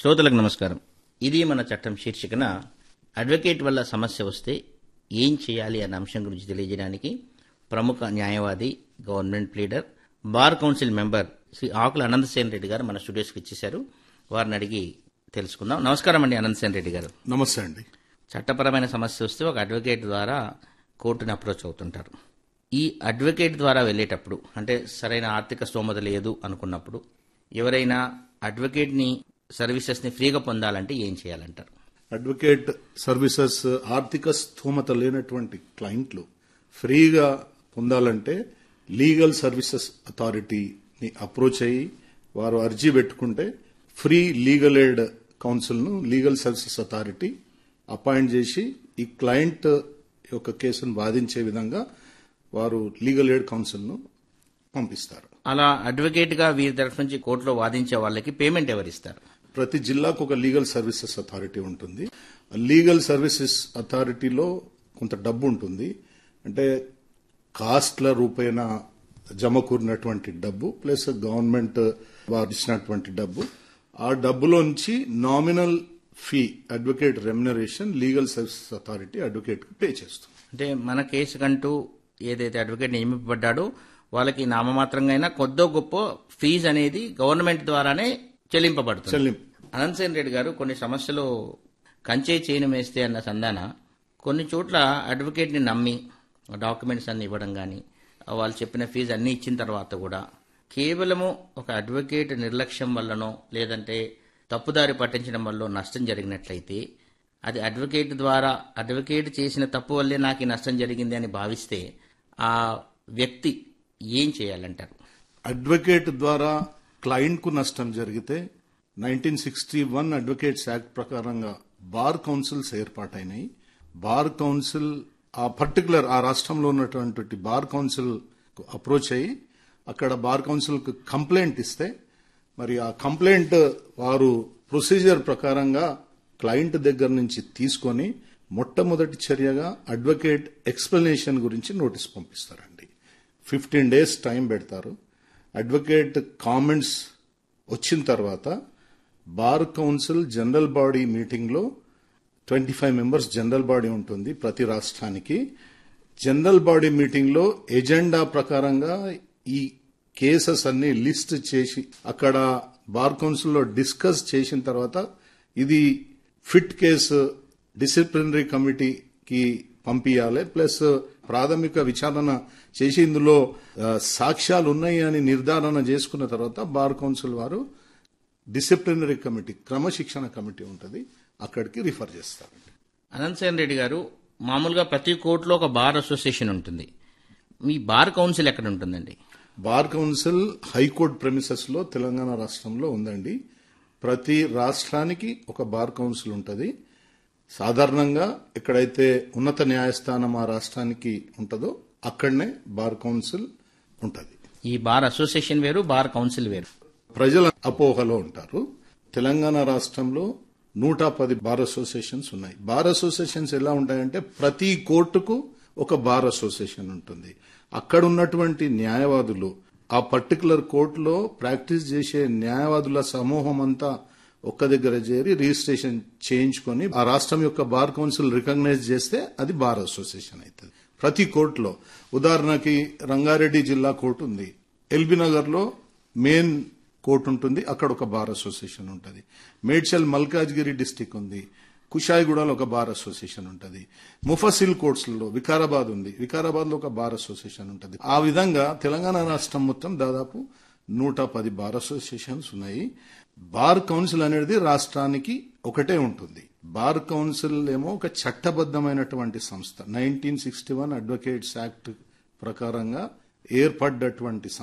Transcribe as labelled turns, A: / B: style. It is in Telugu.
A: శ్రోతలకు నమస్కారం ఇది మన చట్టం శీర్షికన అడ్వకేట్ వల్ల సమస్య వస్తే ఏం చేయాలి అన్న అంశం గురించి తెలియజేయడానికి ప్రముఖ న్యాయవాది government leader bar council member Shri Akula Ananthasen Reddy garu మన స్టూడియోస్కి ఇచ్చేశారు వారిని అడిగి తెలుసుకుందాం నమస్కారం అండి అనంతసేన్ రెడ్డి గారు
B: నమస్తే అండి
A: చట్టపరమైన సమస్య వస్తే ఒక అడ్వకేట్ ద్వారా కోర్టుని అప్రోచ్ అవుతుంటారు ఈ అడ్వకేట్ ద్వారా వెళ్ళేటప్పుడు అంటే సరైన ఆర్థిక స్తోమత లేదు అనుకున్నప్పుడు ఎవరైనా అడ్వకేట్ని సర్వీసెస్ని ఫ్రీగా పొందాలంటే ఏం చేయాలంటారు
B: అడ్వకేట్ సర్వీసెస్ ఆర్థిక స్థోమత లేనటువంటి క్లయింట్లు ఫ్రీగా పొందాలంటే లీగల్ సర్వీసెస్ అథారిటీని అప్రోచ్ అయ్యి వారు అర్జీ పెట్టుకుంటే ఫ్రీ లీగల్ ఎయిడ్ కౌన్సిల్ను లీగల్ సర్వీసెస్ అథారిటీ అపాయింట్ చేసి ఈ క్లయింట్ యొక్క కేసును వాదించే విధంగా వారు లీగల్ ఎయిడ్ కౌన్సిల్ను పంపిస్తారు
A: అలా అడ్వకేట్గా వీరి తరఫు నుంచి కోర్టులో వాదించే వాళ్ళకి పేమెంట్ ఎవరిస్తారు
B: ప్రతి జిల్లాకు ఒక లీగల్ సర్వీసెస్ అథారిటీ ఉంటుంది లీగల్ సర్వీసెస్ అథారిటీలో కొంత డబ్బు ఉంటుంది అంటే కాస్ట్ల రూపేణ జమకూరినటువంటి డబ్బు ప్లస్ గవర్నమెంట్ వారు ఇచ్చినటువంటి డబ్బు ఆ డబ్బులోంచి nominal fee advocate remuneration legal services authority అడ్వకేట్కి పే చేస్తుంది
A: అంటే మన కేసు కంటూ ఏదైతే అడ్వకేట్ నియమింపబడ్డాడో వాళ్ళకి నామమాత్రంగా అయినా కొద్దో గొప్ప ఫీజు అనేది గవర్నమెంట్ ద్వారానే చెల్లింపబడుతుంది
B: చెల్లింపు
A: అనంతసేన్ రెడ్డి గారు కొన్ని సమస్యలు కంచే చేయను వేస్తే అన్న సందాన కొన్ని చోట్ల అడ్వకేట్ని నమ్మి డాక్యుమెంట్స్ అన్ని ఇవ్వడం కానీ వాళ్ళు చెప్పిన ఫీజు అన్ని ఇచ్చిన తర్వాత కూడా కేవలము ఒక అడ్వకేట్ నిర్లక్ష్యం వల్లనో లేదంటే తప్పుదారి పట్టించడం వల్ల నష్టం జరిగినట్లయితే అది అడ్వకేట్ ద్వారా అడ్వకేట్ చేసిన తప్పు వల్లే నాకు ఈ నష్టం జరిగింది అని భావిస్తే ఆ వ్యక్తి ఏం చేయాలంటారు
B: అడ్వకేట్ ద్వారా క్లయింట్ కు నష్టం జరిగితే nineteen sixty one advocates act ప్రకారంగా బార్ కౌన్సిల్స్ ఏర్పాటైనాయి బార్ కౌన్సిల్ ఆ పర్టికులర్ ఆ రాష్ట్రంలో ఉన్నటువంటి బార్ కౌన్సిల్ అప్రోచ్ అయ్యి అక్కడ బార్ కౌన్సిల్ కు కంప్లైంట్ ఇస్తే మరి ఆ కంప్లైంట్ వారు ప్రొసీజర్ ప్రకారంగా క్లయింట్ దగ్గర నుంచి తీసుకొని మొట్టమొదటి చర్యగా అడ్వకేట్ ఎక్స్ప్లెనేషన్ గురించి నోటీస్ పంపిస్తారండి ఫిఫ్టీన్ డేస్ టైం పెడతారు అడ్వకేట్ కామెంట్స్ వచ్చిన తర్వాత బార్ కౌన్సిల్ జనరల్ బాడీ మీటింగ్లో twenty five members general body ఉంటుంది ప్రతి రాష్ట్రానికి జనరల్ బాడీ మీటింగ్లో ఎజెండా ప్రకారంగా ఈ కేసెస్ అన్ని లిస్ట్ చేసి అక్కడ బార్ కౌన్సిల్లో డిస్కస్ చేసిన తర్వాత ఇది ఫిట్ కేసు డిసిప్లినరీ కమిటీకి పంపించాలి ప్లస్ ప్రాథమిక విచారణ చేసి ఇందులో ఆ, సాక్ష్యాలు ఉన్నాయి అని నిర్ధారణ చేసుకున్న తర్వాత బార్ కౌన్సిల్ వారు డిసిప్లినరీ కమిటీ క్రమశిక్షణ కమిటీ ఉంటుంది అక్కడికి రిఫర్ చేస్తారండి
A: అనంతసేన్ రెడ్డి గారు మామూలుగా ప్రతి కోర్టులో ఒక బార్ అసోసియేషన్ ఉంటుంది మీ బార్ కౌన్సిల్ ఎక్కడ ఉంటుందండి
B: బార్ కౌన్సిల్ హైకోర్టు ప్రెమిసెస్ లో తెలంగాణ రాష్ట్రంలో ఉందండి ప్రతి రాష్ట్రానికి ఒక బార్ కౌన్సిల్ ఉంటుంది సాధారణంగా ఎక్కడైతే ఉన్నత న్యాయస్థానం ఆ రాష్ట్రానికి ఉంటుందో అక్కడనే బార్ కౌన్సిల్ ఉంటుంది
A: ఈ బార్ అసోసియేషన్ వేరు బార్ కౌన్సిల్ వేరు
B: ప్రజల అపోహలో ఉంటారు తెలంగాణ రాష్ట్రంలో నూట పది బార్ అసోసియేషన్స్ ఉన్నాయి బార్ అసోసియేషన్స్ ఎలా ఉంటాయంటే ప్రతి కోర్టుకు ఒక బార్ అసోసియేషన్ ఉంటుంది అక్కడ ఉన్నటువంటి న్యాయవాదులు ఆ పర్టికులర్ కోర్టులో ప్రాక్టీస్ చేసే న్యాయవాదుల సమూహం అంతా ఒక్క దగ్గర చేరి రిజిస్ట్రేషన్ చేయించుకొని ఆ రాష్ట్రం యొక్క బార్ కౌన్సిల్ రికగ్నైజ్ చేస్తే అది బార్ అసోసియేషన్ అవుతుంది ప్రతి కోర్టులో ఉదాహరణకి రంగారెడ్డి జిల్లా కోర్టు ఉంది ఎల్బీ నగర్ లో మెయిన్ కోర్టు ఉంటుంది అక్కడ ఒక బార్ అసోసియేషన్ ఉంటుంది మేడ్చల్ మల్కాజ్గిరి డిస్టిక్ ఉంది కుషాయిగూడలో ఒక బార్ అసోసియేషన్ ఉంటుంది ముఫసిల్ కోర్ట్స్లో వికారాబాద్ ఉంది వికారాబాద్ లో ఒక బార్ అసోసియేషన్ ఉంటుంది ఆ విధంగా తెలంగాణ రాష్ట్రం మొత్తం దాదాపు నూట పది బార్ అసోసియేషన్స్ ఉన్నాయి బార్ కౌన్సిల్ అనేది రాష్ట్రానికి ఒకటే ఉంటుంది బార్ కౌన్సిల్ ఏమో ఒక చట్టబద్దమైనటువంటి సంస్థ nineteen sixty one advocates act ప్రకారంగా ఏర్పడ్డటువంటి